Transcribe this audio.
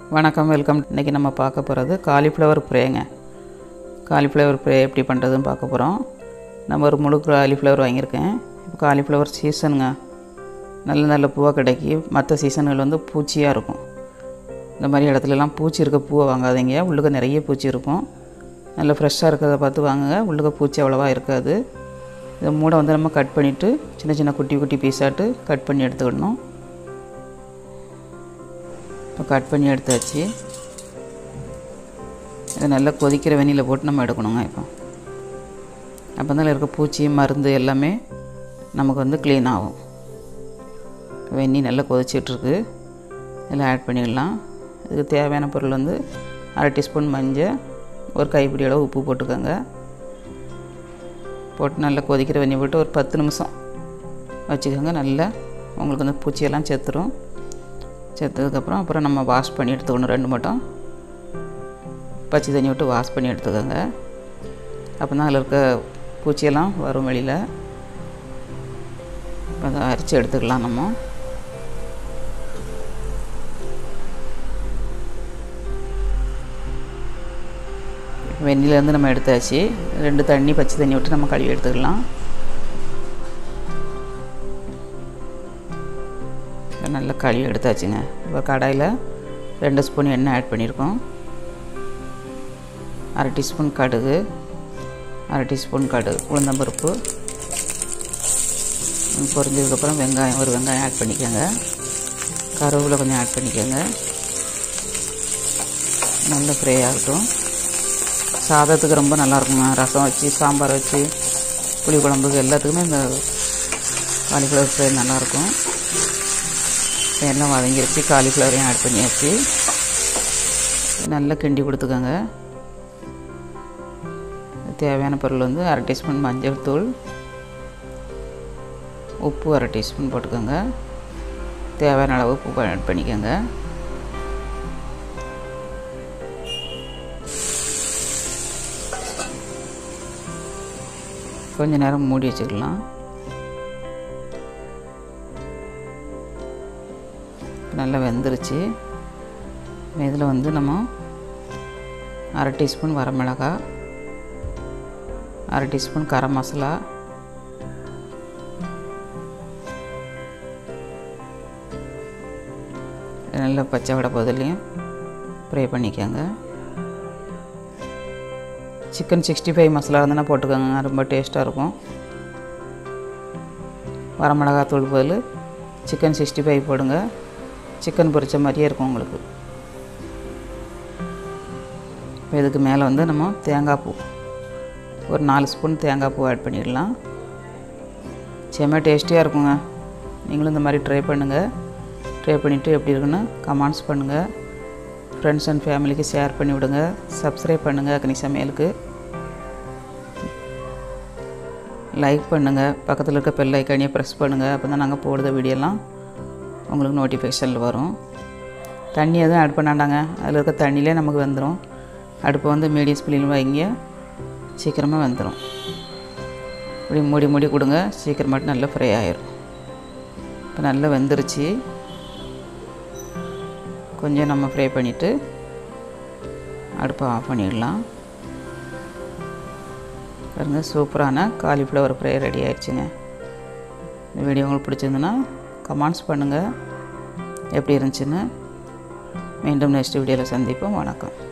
வணக்கம் வெல்கம் இன்றைக்கி நம்ம பார்க்க போகிறது காலிஃப்ளவர் ப்ரேங்க காலிஃப்ளவர் ப்ரே எப்படி பண்ணுறதுன்னு பார்க்க போகிறோம் நம்ம ஒரு முழு காலிஃப்ளவர் வாங்கியிருக்கேன் இப்போ காலிஃப்ளவர் சீசனுங்க நல்ல நல்ல பூவாக கிடைக்கி மற்ற சீசன்கள் வந்து பூச்சியாக இருக்கும் இந்த மாதிரி இடத்துலலாம் பூச்சி இருக்க பூவை வாங்காதீங்க உள்ளுக்க நிறைய பூச்சி இருக்கும் நல்ல ஃப்ரெஷ்ஷாக இருக்கிறத பார்த்து வாங்குங்க உள்ளுக்க பூச்சி அவ்வளோவா இருக்காது இந்த மூடை வந்து நம்ம கட் பண்ணிவிட்டு சின்ன சின்ன குட்டி குட்டி பீஸாட்டு கட் பண்ணி எடுத்துக்கிடணும் இப்போ கட் பண்ணி எடுத்தாச்சு இதை நல்லா கொதிக்கிற வெந்நியில் போட்டு நம்ம எடுக்கணுங்க இப்போ அப்போ தான் இருக்க பூச்சி மருந்து எல்லாமே நமக்கு வந்து க்ளீன் ஆகும் வெந்நி நல்லா கொதிச்சிட்ருக்கு இதில் ஆட் பண்ணிடலாம் இதுக்கு தேவையான பொருள் வந்து அரை டீஸ்பூன் மஞ்சள் ஒரு கைப்பிடி அளவு உப்பு போட்டுக்கோங்க போட்டு நல்லா கொதிக்கிற வெந்நி போட்டு ஒரு பத்து நிமிஷம் வச்சுக்கோங்க நல்லா உங்களுக்கு வந்து பூச்சியெல்லாம் செத்துரும் செத்ததுக்கப்புறம் அப்புறம் நம்ம வாஷ் பண்ணி எடுத்துக்கணும் ரெண்டு மட்டும் பச்சை தண்ணி விட்டு வாஷ் பண்ணி எடுத்துக்கோங்க அப்போ தான் அதில் இருக்க பூச்சியெல்லாம் வரும் வெளியில் அதை அரித்து எடுத்துக்கலாம் நம்ம வெந்நிலேருந்து நம்ம எடுத்தாச்சு ரெண்டு தண்ணி பச்சை தண்ணி விட்டு நம்ம கழுவி எடுத்துக்கலாம் நல்லா கழுவி எடுத்தாச்சுங்க இப்போ கடாயில் ரெண்டு ஸ்பூன் எண்ணெய் ஆட் பண்ணியிருக்கோம் அரை டீஸ்பூன் கடுகு அரை டீஸ்பூன் கடுகு உளுந்தம்பருப்பு பொரிஞ்சதுக்கப்புறம் வெங்காயம் ஒரு வெங்காயம் ஆட் பண்ணிக்கோங்க கருவேப்பிலை கொஞ்சம் ஆட் பண்ணிக்கோங்க நல்லா ஃப்ரை ஆகட்டும் சாதத்துக்கு ரொம்ப நல்லாயிருக்குங்க ரசம் வச்சு சாம்பார் வச்சு புளி குழம்புக்கு எல்லாத்துக்குமே இந்த காலிஃப்ளவர் ஃப்ரை நல்லாயிருக்கும் எல்லாம் வதங்கிருச்சு காலிஃப்ளவரையும் ஆட் பண்ணியாச்சு நல்லா கிண்டி கொடுத்துக்கோங்க தேவையான பொருள் வந்து அரை டீஸ்பூன் மஞ்சள் தூள் உப்பு அரை டீஸ்பூன் போட்டுக்கோங்க தேவையான அளவு உப்பு ஆட் பண்ணிக்கோங்க கொஞ்ச நேரம் மூடி வச்சுக்கலாம் நல்லா வெந்துருச்சு இதில் வந்து நம்ம அரை டீஸ்பூன் வரமிளகா அரை டீஸ்பூன் கரம் மசாலா நல்லா பச்சை வடை பதிலையும் ஃப்ரை பண்ணிக்கோங்க சிக்கன் சிக்ஸ்டி ஃபைவ் மசாலா இருந்ததுன்னா போட்டுக்கோங்க ரொம்ப டேஸ்ட்டாக இருக்கும் வரமிளகா தூள் பதில் சிக்கன் சிக்ஸ்டி ஃபைவ் போடுங்க சிக்கன் பொரித்த மாதிரியே இருக்கும் உங்களுக்கு இப்போ இதுக்கு மேலே வந்து நம்ம தேங்காய் பூ ஒரு நாலு ஸ்பூன் தேங்காய் பூ ஆட் பண்ணிடலாம் செம்ம டேஸ்டியாக இருக்குங்க நீங்களும் இந்த மாதிரி ட்ரை பண்ணுங்கள் ட்ரை பண்ணிவிட்டு எப்படி இருக்குன்னு கமெண்ட்ஸ் பண்ணுங்கள் ஃப்ரெண்ட்ஸ் அண்ட் ஃபேமிலிக்கு ஷேர் பண்ணி விடுங்க சப்ஸ்கிரைப் பண்ணுங்கள் அக்னி சமையலுக்கு லைக் பண்ணுங்கள் பக்கத்தில் இருக்க பெல் ஐக்கானியை ப்ரெஸ் பண்ணுங்கள் அப்போ தான் நாங்கள் போடுற வீடியோலாம் உங்களுக்கு நோட்டிஃபிகேஷனில் வரும் தண்ணி எதுவும் ஆட் பண்ணாண்டாங்க அதில் இருக்க தண்ணியிலே நமக்கு வந்துடும் அடுப்பை வந்து மீடியம் ஸ்பீடில் வைங்க சீக்கிரமாக வந்துடும் இப்படி மூடி மூடி கொடுங்க சீக்கிரமாட்டு நல்லா ஃப்ரை ஆயிரும் இப்போ நல்லா வெந்துருச்சு கொஞ்சம் நம்ம ஃப்ரை பண்ணிவிட்டு அடுப்பை ஆஃப் பண்ணிடலாம் பாருங்கள் சூப்பரான காலிஃப்ளவர் ஃப்ரை ரெடி ஆயிடுச்சுங்க இந்த வீடியோ உங்களுக்கு பிடிச்சிருந்துன்னா கமெண்ட்ஸ் பண்ணுங்கள் எப்படி இருந்துச்சுன்னு மீண்டும் நெக்ஸ்ட் வீடியோவில் சந்திப்போம் வணக்கம்